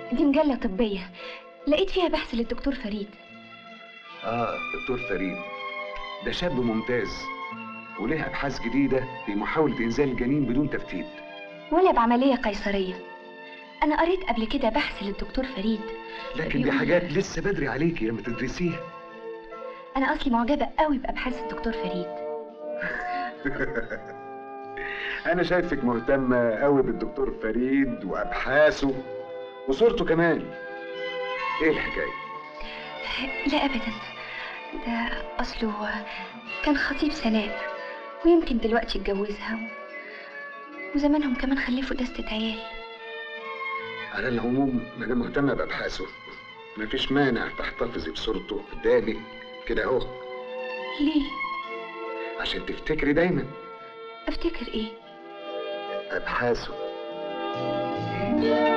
دي مجلة طبية لقيت فيها بحث للدكتور فريد اه دكتور فريد ده شاب ممتاز وليه ابحاث جديده في محاوله انزال الجنين بدون تفتيت ولا بعملية قيصرية أنا قريت قبل كده بحث للدكتور فريد لكن دي حاجات لسه بدري عليكي لما تدرسيها أنا أصلي معجبة قوي بأبحاث الدكتور فريد انا شايفك مهتمه قوي بالدكتور فريد وابحاثه وصورته كمان ايه الحكايه لا أبدا ده أصله كان خطيب سناء ويمكن دلوقتي اتجوزها وزمانهم كمان خلفوا دستة عيال على العموم ما دام مهتمه بابحاثه مفيش مانع تحتفظي بصورته قدامك كده اهو ليه؟ عشان تفتكري دايما أفتكر إيه؟ ابحاثه